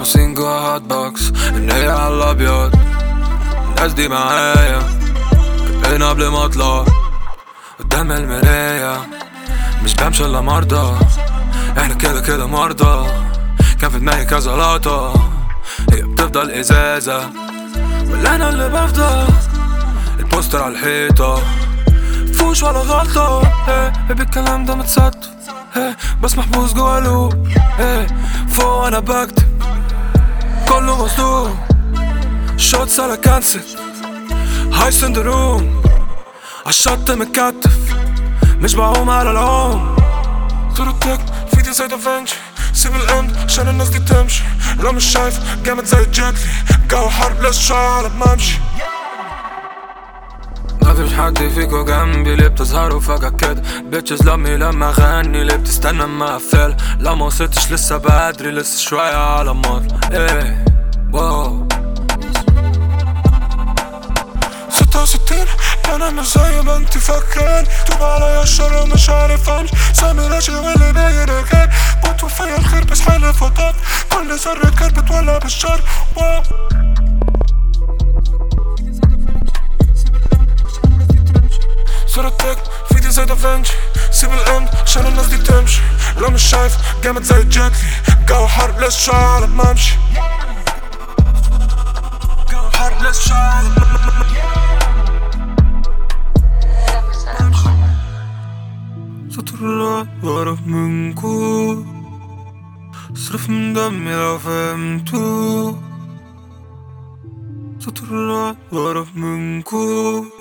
لابسين جوا هات بوكس النية على الابيض الناس دي معايا كبينا قبل ما اطلع قدام المراية مش بمشي الا مرضى احنا كده كده مرضى كان في دماغي كذا لقطة هي بتفضل ازازة ولا انا اللي بفضل البوستر على الحيطة فوش ولا غلطة ايه بالكلام ده متصدق ايه بس محبوس جوا لوب ايه فوق انا بكتب كله مصدوم شوتس على كانسل هاي سندروم عالشط متكتف مش بعوم على العوم صورتك في ايدي زي دافنشي سيب الاند عشان الناس دي تمشي لو مش شايف جامد زي جيتلي جو حرب لسه شوية على ما امشي مفيش حد فيكو جنبي ليه بتظهروا فجأة كده بيتشز لامي لما اغني ليه بتستنى اما اقفل لو ما وصلتش لسه بدري لسه شوية على مر ايه واو ستة وستين انا مش زي ما انت فاكرين توب عليا الشر مش عارف امشي سامي راشي واللي باين كان بوت فيا الخير بس حالف وطاب كل ذرة كانت بتولع بالشر واو صورتك في ايدي زي دافنشي سيب الاند عشان الناس دي تمشي لو مش شايف جامد زي جيتلي جو حرب لسه شوية على ما امشي جو حرب لسه شوية على ما سطر الله بعرف منكو صرف من دمي لو فهمتو سطر الله بعرف منكو